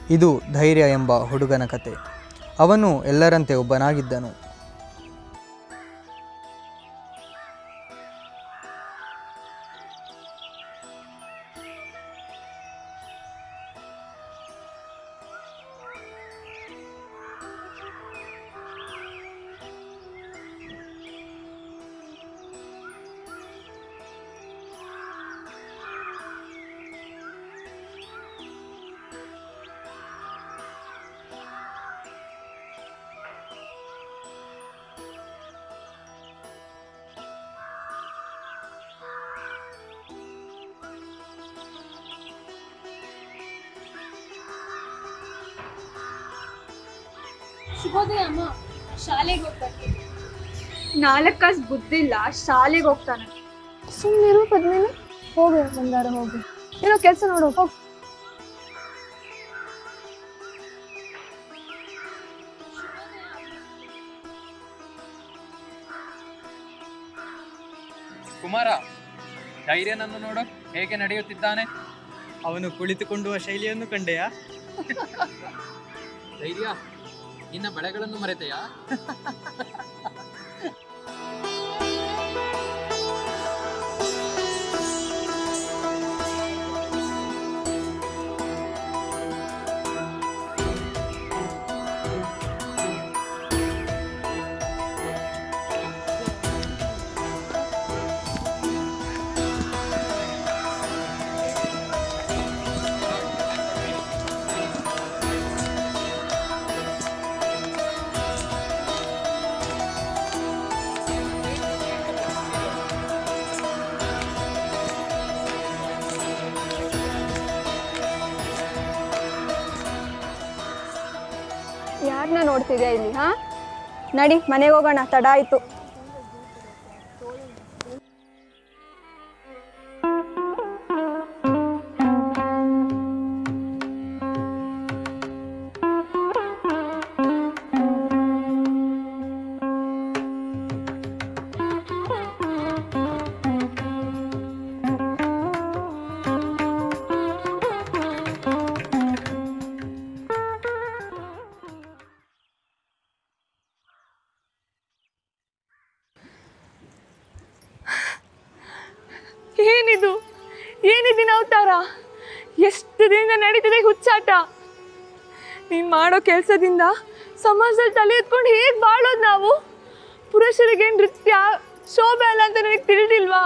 ಇದು ಧೈರ್ಯ ಎಂಬ ಹುಡುಗನ ಕತೆ ಅವನು ಎಲ್ಲರಂತೆ ಒಬ್ಬನಾಗಿದ್ದನು ಶುಭೋದಯ ಅಮ್ಮ ಶಾಲೆಗೆ ಹೋಗ್ಬೇಕು ನಾಲ್ಕು ಕಾಸು ಬುದ್ಧಿಲ್ಲ ಶಾಲೆಗೆ ಹೋಗ್ತಾನೆ ಸುಮ್ಮನಿರು ಪದ್ಮಿನಿ ಹೋಗು ಬಂದಾರ ಹೋಗು ಏನೋ ಕೆಲಸ ನೋಡು ಹೋಗು ಕುಮಾರ ಧೈರ್ಯನನ್ನು ನೋಡು ಹೇಗೆ ನಡೆಯುತ್ತಿದ್ದಾನೆ ಅವನು ಕುಳಿತುಕೊಂಡುವ ಶೈಲಿಯನ್ನು ಕಂಡೆಯಾ ಧೈರ್ಯ ನಿನ್ನ ಬಳೆಗಳನ್ನು ಮರೆತೆಯಾ ಯಾರನ್ನ ನೋಡ್ತಿದ್ಯಾ ಇಲ್ಲಿ ಹಾ ನಡಿ ಮನೆಗೆ ಹೋಗೋಣ ತಡ ಆಯ್ತು ಏನಿದು ಏನಿದಿನ ಅವತಾರ ಎಷ್ಟು ದಿನದಿಂದ ನಡೀತಿದೆ ಈ ಹುಚ್ಚಾಟ ನೀನು ಮಾಡೋ ಕೆಲಸದಿಂದ ಸಮಾಜದಲ್ಲಿ ತಲೆ ಎತ್ಕೊಂಡು ಹೇಗೆ ಬಾಳೋದು ನಾವು ಪುರುಷರಿಗೆ ನೃತ್ಯ ಶೋಭೆ ಅಲ್ಲ ಅಂತ ನನಗೆ ತಿಳಿದಿಲ್ವಾ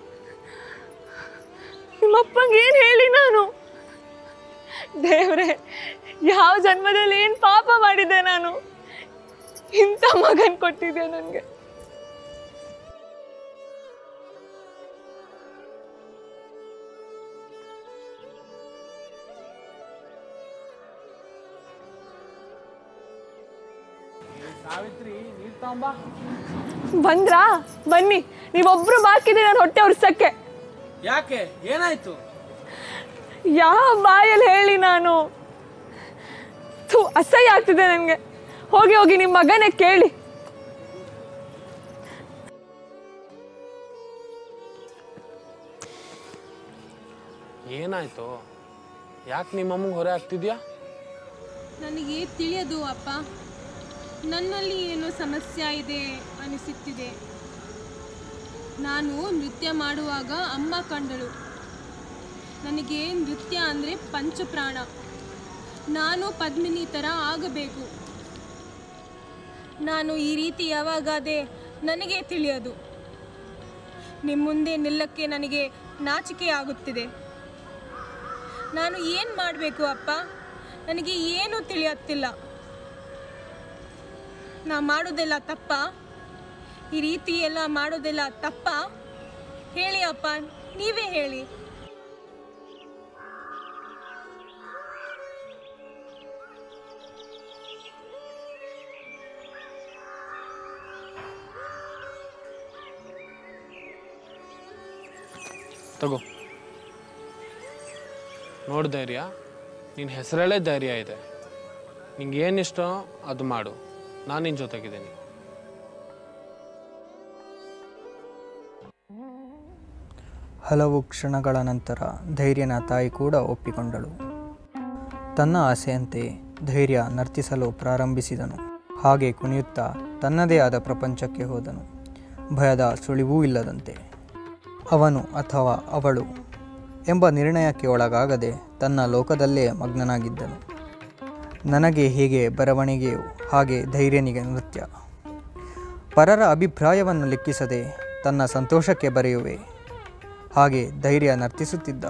ನಿಮ್ಮಪ್ಪಂಗೆ ಏನು ಹೇಳಿ ನಾನು ದೇವ್ರೆ ಯಾವ ಜನ್ಮದಲ್ಲಿ ಏನು ಪಾಪ ಮಾಡಿದ್ದೆ ನಾನು ಇಂಥ ಮಗನ್ ಕೊಟ್ಟಿದ್ದೆ ನನಗೆ ಬಂದ್ರಾ ಬನ್ನಿ ನೀವೊಬ್ರು ಬಾಕಿದೆ ನಾನು ಹೊಟ್ಟೆ ಉರ್ಸಕ್ಕೆ ಯಾಕೆ ಏನಾಯ್ತು ಯಾವ ಬಾಯಲ್ಲಿ ಹೇಳಿ ನಾನು ಥು ಅಸಹ್ಯ ಆಗ್ತಿದೆ ನನಗೆ ಹೋಗಿ ಹೋಗಿ ನಿಮ್ಮ ಮಗನೇ ಕೇಳಿ ಏನಾಯ್ತು ಯಾಕೆ ನಿಮ್ಮಮ್ಮಂಗೆ ಹೊರೆ ಆಗ್ತಿದ್ಯಾ ನನಗೆ ತಿಳಿಯದು ಅಪ್ಪ ನನ್ನಲ್ಲಿ ಏನೋ ಸಮಸ್ಯೆ ಇದೆ ಅನಿಸುತ್ತಿದೆ ನಾನು ನೃತ್ಯ ಮಾಡುವಾಗ ಅಮ್ಮ ಕಂಡಳು ನನಗೆ ನೃತ್ಯ ಅಂದರೆ ಪಂಚಪ್ರಾಣ ನಾನು ಪದ್ಮಿನಿ ಥರ ಆಗಬೇಕು ನಾನು ಈ ರೀತಿ ಯಾವಾಗಾದೆ ನನಗೆ ತಿಳಿಯದು ನಿಮ್ಮ ಮುಂದೆ ನಿಲ್ಲಕ್ಕೆ ನನಗೆ ನಾಚಿಕೆ ಆಗುತ್ತಿದೆ ನಾನು ಏನು ಮಾಡಬೇಕು ಅಪ್ಪ ನನಗೆ ಏನೂ ತಿಳಿಯುತ್ತಿಲ್ಲ ನಾ ಮಾಡೋದೆಲ್ಲ ತಪ್ಪ ಈ ರೀತಿ ಎಲ್ಲ ಮಾಡೋದೆಲ್ಲ ತಪ್ಪ ಹೇಳಿ ಅಪ್ಪ ನೀವೇ ಹೇಳಿ ತಗೋ ನೋಡು ಧೈರ್ಯ ನಿನ್ನ ಹೆಸರಲ್ಲೇ ಧೈರ್ಯ ಇದೆ ನಿಂಗೆ ಏನಿಷ್ಟೋ ಅದು ಮಾಡು ನಾನು ನಿನ್ನ ಜೊತೆಗಿದ್ದೀನಿ ಹಲವು ಕ್ಷಣಗಳ ನಂತರ ಧೈರ್ಯನ ತಾಯಿ ಕೂಡ ಒಪ್ಪಿಕೊಂಡಳು ತನ್ನ ಆಸೆಯಂತೆ ಧೈರ್ಯ ನರ್ತಿಸಲು ಪ್ರಾರಂಭಿಸಿದನು ಹಾಗೆ ಕುಣಿಯುತ್ತಾ ತನ್ನದೇ ಆದ ಪ್ರಪಂಚಕ್ಕೆ ಹೋದನು ಭಯದ ಸುಳಿವೂ ಇಲ್ಲದಂತೆ ಅವನು ಅಥವಾ ಅವಳು ಎಂಬ ನಿರ್ಣಯಕ್ಕೆ ಒಳಗಾಗದೆ ತನ್ನ ಲೋಕದಲ್ಲೇ ಮಗ್ನನಾಗಿದ್ದನು ನನಗೆ ಹೇಗೆ ಬರವಣಿಗೆಯು ಹಾಗೆ ಧೈರ್ಯನಿಗೆ ನೃತ್ಯ ಪರರ ಅಭಿಪ್ರಾಯವನ್ನು ಲೆಕ್ಕಿಸದೆ ತನ್ನ ಸಂತೋಷಕ್ಕೆ ಬರೆಯುವೆ ಹಾಗೆ ಧೈರ್ಯ ನರ್ತಿಸುತ್ತಿದ್ದ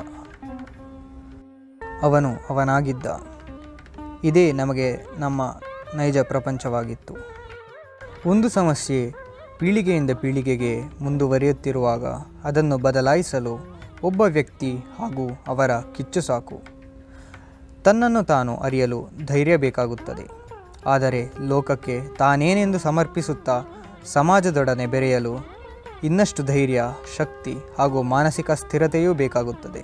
ಅವನು ಅವನಾಗಿದ್ದ ಇದೇ ನಮಗೆ ನಮ್ಮ ನೈಜ ಪ್ರಪಂಚವಾಗಿತ್ತು ಒಂದು ಸಮಸ್ಯೆ ಪೀಳಿಗೆಯಿಂದ ಪೀಳಿಗೆಗೆ ಮುಂದುವರಿಯುತ್ತಿರುವಾಗ ಅದನ್ನು ಬದಲಾಯಿಸಲು ಒಬ್ಬ ವ್ಯಕ್ತಿ ಹಾಗೂ ಅವರ ಕಿಚ್ಚು ಸಾಕು ತನ್ನನ್ನು ತಾನು ಅರಿಯಲು ಧೈರ್ಯ ಬೇಕಾಗುತ್ತದೆ ಆದರೆ ಲೋಕಕ್ಕೆ ತಾನೇನೆಂದು ಸಮರ್ಪಿಸುತ್ತಾ ಸಮಾಜದೊಡನೆ ಬೆರೆಯಲು ಇನ್ನಷ್ಟು ಧೈರ್ಯ ಶಕ್ತಿ ಹಾಗೂ ಮಾನಸಿಕ ಸ್ಥಿರತೆಯೂ ಬೇಕಾಗುತ್ತದೆ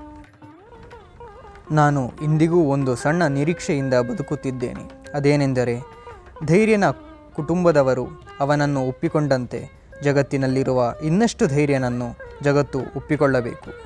ನಾನು ಇಂದಿಗೂ ಒಂದು ಸಣ್ಣ ನಿರೀಕ್ಷೆಯಿಂದ ಬದುಕುತ್ತಿದ್ದೇನೆ ಅದೇನೆಂದರೆ ಧೈರ್ಯನ ಕುಟುಂಬದವರು ಅವನನ್ನು ಒಪ್ಪಿಕೊಂಡಂತೆ ಜಗತ್ತಿನಲ್ಲಿರುವ ಇನ್ನಷ್ಟು ಧೈರ್ಯನನ್ನು ಜಗತ್ತು ಒಪ್ಪಿಕೊಳ್ಳಬೇಕು